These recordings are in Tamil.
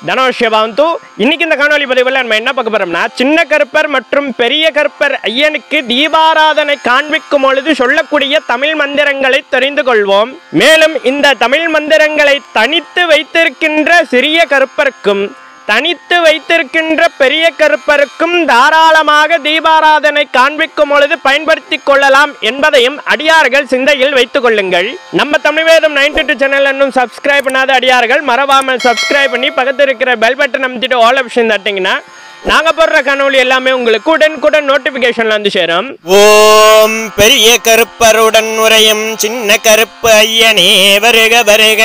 தனோஷியபாந்து இன்னைக்கு இந்த காணொலி பதிவில் நம்ம என்ன பார்க்க போறோம்னா சின்ன கருப்பர் மற்றும் பெரிய கருப்பர் ஐயனுக்கு தீபாராதனை காண்பிக்கும் பொழுது சொல்லக்கூடிய தமிழ் மந்திரங்களை தெரிந்து கொள்வோம் மேலும் இந்த தமிழ் மந்திரங்களை தனித்து வைத்திருக்கின்ற சிறிய கருப்பருக்கும் தனித்து வைத்திருக்கின்ற பெரிய கருப்பருக்கும் தாராளமாக தீபாராதனை காண்பிக்கும் பொழுது பயன்படுத்திக் கொள்ளலாம் என்பதையும் அடியார்கள் சிந்தையில் வைத்துக் கொள்ளுங்கள் நம்ம Tamil Vedham ninety two channel இன்னும் சப்ஸ்கிரைப் பண்ணாத அடியார்கள் மறவாமல் சப்ஸ்கிரைப் பண்ணி பக்கத்தில் இருக்கிற பெல் பட்டன் அமைச்சிட்டு ஆல் ஆப்ஷன் தட்டிங்கன்னா நாங்க போடுற கனவுல எல்லாமே உங்களுக்கு உடனுக்குடன் நோட்டிபிகேஷன்ல வந்து சேரும் ஓம் பெரிய கருப்பருடன் உரையும் சின்ன கருப்பு ஐயனே வருக வருக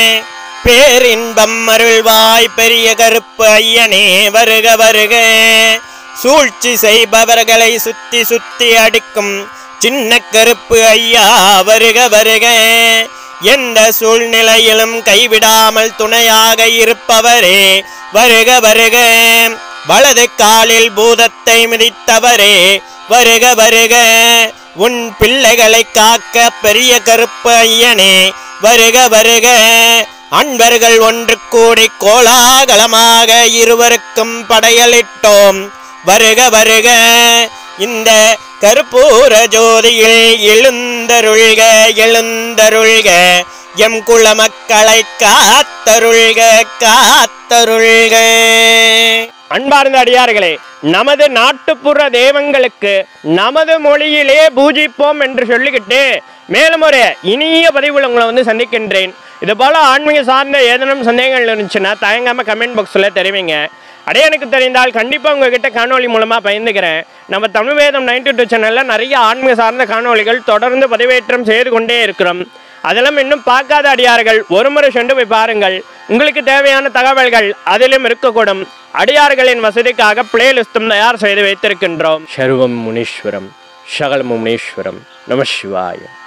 பேரின்பம் அருள்வாய் பெரிய கருப்பு ஐயனே வருக வருக சூழ்ச்சி செய்பவர்களை சுத்தி சுத்தி அடிக்கும் சின்ன கருப்பு ஐயா வருக வருக எந்த சூழ்நிலையிலும் கைவிடாமல் துணையாக இருப்பவரே வருக வருக வலது காலில் பூதத்தை மிதித்தவரே வருக வருக உன் பிள்ளைகளை காக்க பெரிய கருப்பு ஐயனே வருக வருக அன்பர்கள் ஒன்று கூடி கோலாகலமாக இருவருக்கும் படையலிட்டோம் வருக வருக இந்த கருப்பூர ஜோதியில் எழுந்தருள்க எழுந்தருள்க எம் குல மக்களை காத்தருள்க காத்தருள்க அன்பார்ந்த அடியார்களே நமது நாட்டுப்புற தெய்வங்களுக்கு நமது மொழியிலே பூஜிப்போம் என்று சொல்லிக்கிட்டு மேலும் ஒரு இனிய பதிவில் உங்களை வந்து சந்திக்கின்றேன் இது போல ஆன்மீக சார்ந்த ஏதேனும் சந்தேகங்கள் இருந்துச்சுன்னா தயங்காம கமெண்ட் பாக்ஸில் தெரிவிங்க அடைய எனக்கு தெரிந்தால் கண்டிப்பாக உங்ககிட்ட காணொளி மூலமாக பயந்துக்கிறேன் நம்ம தமிழ் வேதம் நைன்டி டூ சேனலில் நிறைய ஆன்மீக சார்ந்த காணொளிகள் தொடர்ந்து பதிவேற்றம் செய்து கொண்டே இருக்கிறோம் அதெல்லாம் இன்னும் பார்க்காத அடியார்கள் ஒரு முறை சென்று போய் பாருங்கள் உங்களுக்கு தேவையான தகவல்கள் அதிலும் இருக்கக்கூடும் அடியார்களின் வசதிக்காக பிளேலிஸ்டும் தயார் செய்து வைத்திருக்கின்றோம் சர்வம் முனீஸ்வரம் சகலமும் முனீஸ்வரம் நம சிவாய